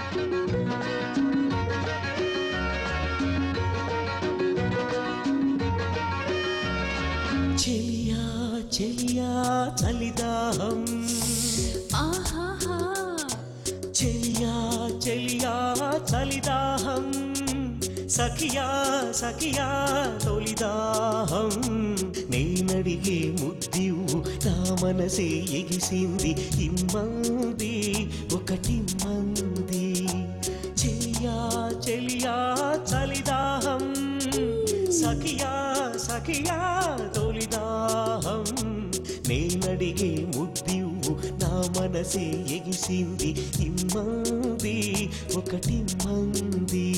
చెలియా చెలియా చలిదాహం ఆహాహా చెలియా చెలియా చలిదాహం సఖియా సఖియా తొలిదాహం నేనడిగే ముద్దివు నా మనసే ఎగిసింది ఇమ్మంది ఒకటి మంది చెలియా చెలియా చలిదాహం సఖియా సఖియా తొలిదాహం నేనడిగే ముద్దివు నా మనసే ఎగిసింది ఇమ్మంది ఒకటి మంది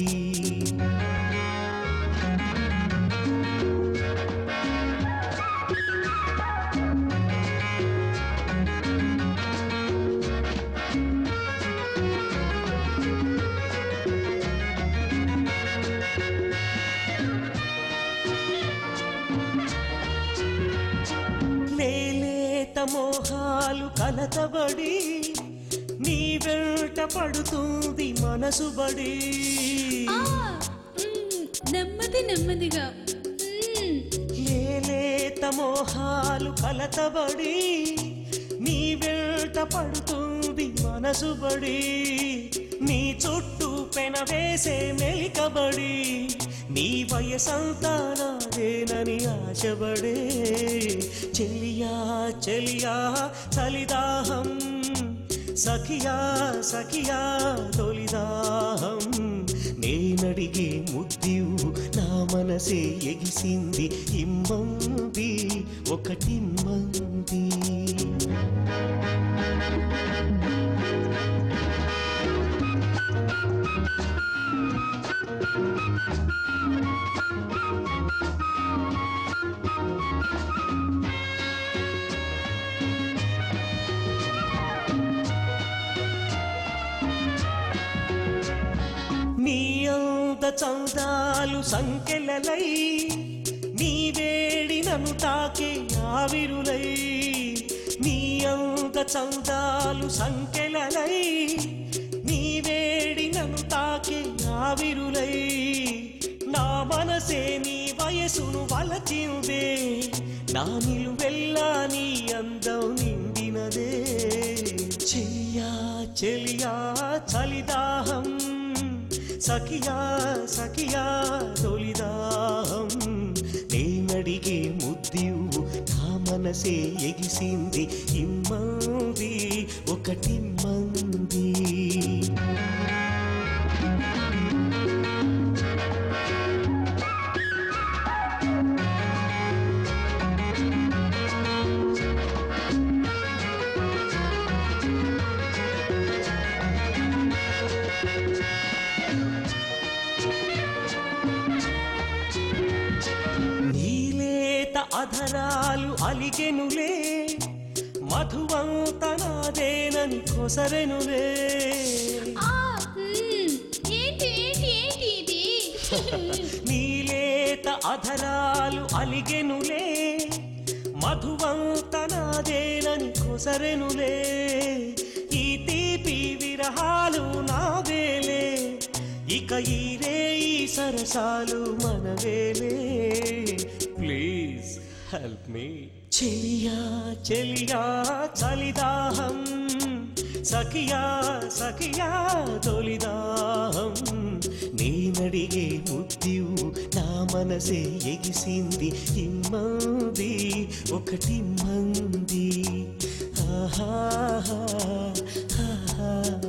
లేలేత మోహాలు కలతబడి నీ వెంట పడుతుంది మనసు బడి ఆ, మ్మ్, నెమ్మది నెమ్మదిగా మ్మ్. లేలేత మోహాలు కలతబడి నీ వెంట పడుతుంది మనసు బడి నీ చుట్టూ పెనవేసే మెలికబడి నీ వయసంతా నాదేనని ఆశబడే చెలియా చెలియా చలిదాహం సఖియా సఖియా తొలిదాహం నేనడిగే ముద్దివు నా మనసే ఎగిసింది ఇమ్మంది ఒకటి మంది నీ అంత చందాలు సంకెలలై నీ వేడి నన్ను తాకే ఆవిరులై నీ అంత చందాలు సంకెలలై నీ వేడి నన్ను తాకే ఆవిరులై నా మనసే నీ వయసును వలచిందే నా నిలువెల్లా నీ అందం నిండినదే చెలియా చెలియా చలిదాహం సఖియా సఖియా తొలిదాహం నేనడిగే ముద్దివు నా మనసే ఎగిసింది ఇమ్మంది ఒకటి మంది నీలేత అధరాలు అలిగెనులే మధువంత నాదేనని కొసరెనులే ఆ, మ్మ్. ఏంటి ఏంటి ఏంటి ఇది నీలేత అధరాలు అలిగెనులే మధువంత నాదేనని కొసరెనులే ఈ తీపి విరహాలు నావేలే ఇక ఈ రే ఈ సరసాలు మనవేలే ప్లీజ్ హెల్ప్ మీ చెలియా చెలియా చలిదాహం సఖియా సఖియా తొలిదాహం నేనడిగే ముద్దివు నా మనసే ఎగిసింది ఇమ్మంది ఒకటి మంది ఆహా